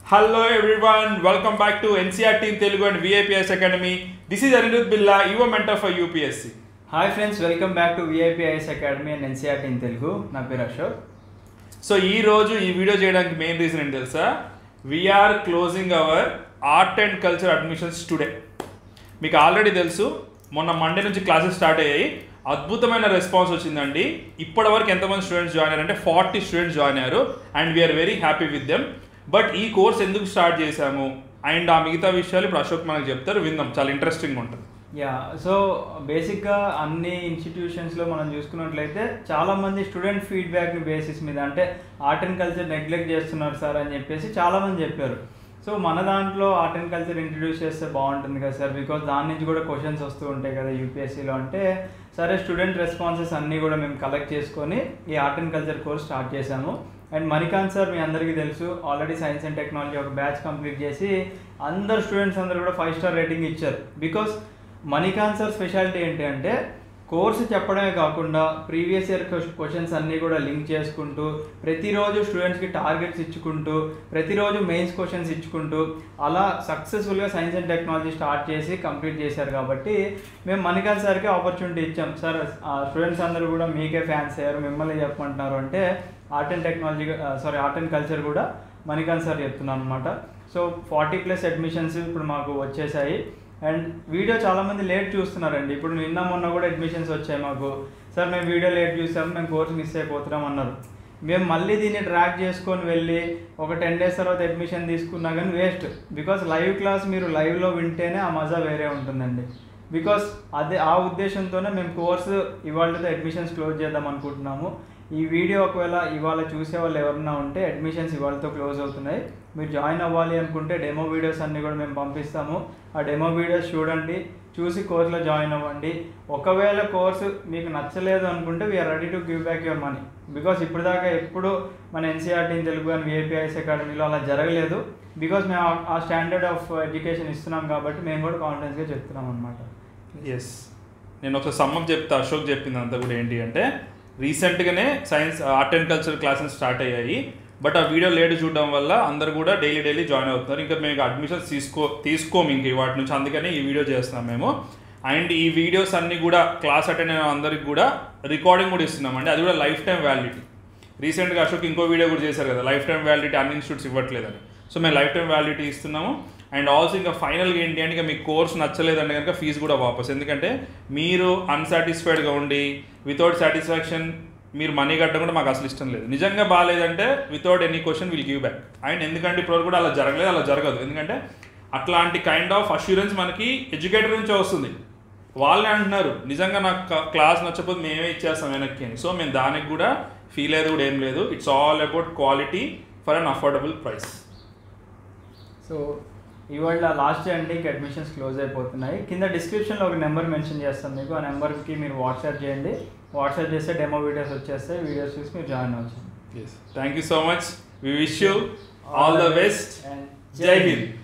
Hello everyone, welcome back to NCR Team Telugu and VIPS Academy. This is Anirudh Billa, your mentor for UPSC. Hi friends welcome back to VIPIS academy and NCR in Telugu నా పేరు Ashok so ఈ రోజు ఈ video చేయడానికి main reason ఏంటి తెలుసా we're closing our art and culture admissions today మీకు already తెలుసు మొన్న మండే నుంచి క్లాసెస్ స్టార్ట్ అయ్యాయి అద్భుతమైన రెస్పాన్స్ వచ్చిందండి ఇప్పటి వరకు ఎంతమంది స్టూడెంట్స్ జాయిన్ అయ్యారు అంటే ఫార్టీ స్టూడెంట్స్ జాయిన్ అయ్యారు and we're very happy with them but ఈ కోర్స్ ఎందుకు స్టార్ట్ చేశాము అండ్ ఆ మిగతా విషయాలు ఇప్పుడు అశోక్ మనకు చెప్తారు విందాం చాలా ఇంట్రెస్టింగ్ ఉంటుంది యా సో బేసిక్గా అన్ని ఇన్స్టిట్యూషన్స్లో మనం చూసుకున్నట్లయితే చాలామంది స్టూడెంట్ ఫీడ్బ్యాక్ బేసిస్ మీద అంటే ఆర్ట్ అండ్ కల్చర్ నెగ్లెక్ట్ చేస్తున్నారు సార్ అని చెప్పేసి చాలామంది చెప్పారు సో మన దాంట్లో ఆర్ట్ అండ్ కల్చర్ ఇంట్రడ్యూస్ చేస్తే బాగుంటుంది కదా సార్ బికాస్ దాని నుంచి కూడా క్వశ్చన్స్ వస్తూ ఉంటాయి కదా యూపీఎస్సీలో అంటే సరే స్టూడెంట్ రెస్పాన్సెస్ అన్నీ కూడా మేము కలెక్ట్ చేసుకొని ఈ art and culture course start చేశాము అండ్ మణికాంత్ సార్ మీ అందరికీ తెలుసు ఆల్రెడీ సైన్స్ అండ్ టెక్నాలజీ ఒక బ్యాచ్ కంప్లీట్ చేసి అందరు స్టూడెంట్స్ అందరూ కూడా ఫైవ్ స్టార్ రేటింగ్ ఇచ్చారు బికాస్ మణికాంత్ సార్ స్పెషాలిటీ ఏంటి అంటే కోర్సు చెప్పడమే కాకుండా ప్రీవియస్ ఇయర్ క్వశ్చన్స్ అన్నీ కూడా లింక్ చేసుకుంటూ ప్రతిరోజు స్టూడెంట్స్కి టార్గెట్స్ ఇచ్చుకుంటూ ప్రతిరోజు మెయిన్స్ క్వశ్చన్స్ ఇచ్చుకుంటూ అలా సక్సెస్ఫుల్గా సైన్స్ అండ్ టెక్నాలజీ స్టార్ట్ చేసి కంప్లీట్ చేశారు కాబట్టి మేము మణికాంత్ సార్కి ఆపర్చునిటీ ఇచ్చాం సార్ స్టూడెంట్స్ అందరూ కూడా మీకే ఫ్యాన్స్ అయ్యారు మిమ్మల్ని చెప్పమంటున్నారు అంటే art and technology sorry art and culture కూడా మణికాంత్ సార్ చెప్తున్నాను అనమాట సో ఫార్టీ ప్లస్ అడ్మిషన్స్ ఇప్పుడు మాకు వచ్చేసాయి అండ్ వీడియో చాలామంది లేట్ చూస్తున్నారండి ఇప్పుడు నిన్న మొన్న కూడా అడ్మిషన్స్ వచ్చాయి మాకు సార్ మేము వీడియో లేట్ చూసాము మేము కోర్స్ మిస్ అయిపోతున్నాం అన్నారు మేము మళ్ళీ దీన్ని ట్రాక్ చేసుకొని వెళ్ళి ఒక టెన్ డేస్ తర్వాత అడ్మిషన్ తీసుకున్నా కానీ వేస్ట్ బికాస్ లైవ్ క్లాస్ మీరు లైవ్లో వింటేనే ఆ మజా వేరే ఉంటుందండి బికాస్ అదే ఆ ఉద్దేశంతోనే మేము కోర్సు ఇవాళతో అడ్మిషన్స్ క్లోజ్ చేద్దాం అనుకుంటున్నాము ఈ వీడియో ఒకవేళ ఇవాళ చూసే వాళ్ళు ఎవరన్నా ఉంటే అడ్మిషన్స్ ఇవాళతో క్లోజ్ అవుతున్నాయి మీరు జాయిన్ అవ్వాలి అనుకుంటే డెమో వీడియోస్ అన్నీ కూడా మేము పంపిస్తాము ఆ డెమో వీడియోస్ చూడండి చూసి కోర్సులో జాయిన్ అవ్వండి ఒకవేళ కోర్సు మీకు నచ్చలేదు అనుకుంటే we're ready to give back your money because ఇప్పుడు దాకా ఎప్పుడు మన ఎన్సీఆర్టీ తెలుగు అండ్ విఐపిఐఎస్ అకాడమీలో అలా జరగలేదు బికాస్ మేము ఆ- ఆ స్టాండర్డ్ ఆఫ్ ఎడ్యుకేషన్ ఇస్తున్నాం కాబట్టి మేము కూడా కాన్ఫిడెన్స్గా చెప్తున్నాం అనమాట ఎస్ నేను ఒక సమ్మప్ చెప్తా అశోక్ చెప్పింది అంతా కూడా ఏంటి అంటే రీసెంట్గానే science art and culture classes start అయ్యాయి బట్ ఆ వీడియో లేట్ చూడడం వల్ల అందరు కూడా డైలీ డైలీ జాయిన్ అవుతున్నారు ఇంకా మేము అడ్మిషన్స్ తీసుకో తీసుకోము ఇంక వాటి నుంచి అందుకని ఈ వీడియో చేస్తున్నాం మేము అండ్ ఈ వీడియోస్ అన్నీ కూడా క్లాస్ అటెండ్ అయిన అందరికి కూడా రికార్డింగ్ కూడా ఇస్తున్నామండి అది కూడా లైఫ్ టైం వ్యాలిడిటీ రీసెంట్గా అశోక్ ఇంకో వీడియో కూడా చేశారు కదా లైఫ్ టైం వ్యాలిడిటీ అన్ని ఇన్స్టిట్యూట్స్ ఇవ్వట్లేదని సో మేము లైఫ్ టైం వ్యాలిడిటీ ఇస్తున్నాము అండ్ ఆల్సో ఇంకా ఫైనల్గా ఏంటి అంటే ఇంకా మీకు కోర్స్ నచ్చలేదంటే కనుక ఫీజు కూడా వాపస్ ఎందుకంటే మీరు అన్సాటిస్ఫైడ్గా ఉండి వితౌట్ సాటిస్ఫాక్షన్ మీరు మనీ కట్టడం కూడా మాకు అసలు ఇష్టం లేదు నిజంగా బాగాలేదంటే without any question will give back and ఎందుకంటే ఇప్పుడు కూడా అలా జరగలేదు అలా జరగదు ఎందుకంటే అట్లాంటి కైండ్ ఆఫ్ అష్యూరెన్స్ మనకి ఎడ్యుకేటర్ నుంచే వస్తుంది వాళ్ళే అంటున్నారు నిజంగా నాకు క- క్లాస్ నచ్చకపోతే మేమే ఇచ్చేస్తాం వెనక్కి అని సో మేము దానికి కూడా ఫీల్ అయ్యేది కూడా ఏం లేదు it's all about quality for an affordable price so ఇవాళ లాస్ట్ డే అండి ఇంకా అడ్మిషన్స్ క్లోజ్ అయిపోతున్నాయి కింద డిస్క్రిప్షన్లో ఒక నెంబర్ మెన్షన్ చేస్తాం మీకు ఆ నెంబర్కి మీరు వాట్సాప్ చేయండి వాట్సాప్ చేస్తే డెమో వీడియోస్ వచ్చేస్తాయి వీడియోస్ చూసి మీరు జాయిన్ అవ్వచ్చు thank you so much we wish you all the best And Jai Hind